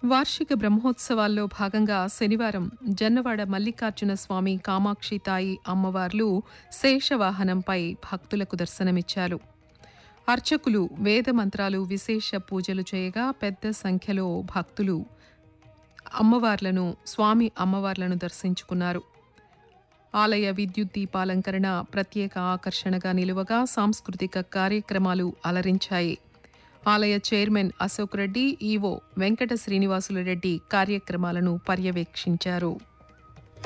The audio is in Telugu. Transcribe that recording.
వార్షిక బ్రహ్మోత్సవాల్లో భాగంగా శనివారం జన్నవాడ మల్లికార్జున స్వామి కామాక్షి తాయి అమ్మవార్లు శేషవాహనంపై భక్తులకు దర్శనమిచ్చారు అర్చకులు వేద మంత్రాలు విశేష పూజలు చేయగా పెద్ద సంఖ్యలో భక్తులు అమ్మవార్లను స్వామి అమ్మవార్లను దర్శించుకున్నారు ఆలయ విద్యుత్ దీపాలంకరణ ప్రత్యేక ఆకర్షణగా నిలువగా సాంస్కృతిక కార్యక్రమాలు అలరించాయి ఆలయ చైర్మన్ అశోక్ రెడ్డి ఈవో వెంకట శ్రీనివాసులు రెడ్డి కార్యక్రమాలను పర్యవేక్షించారు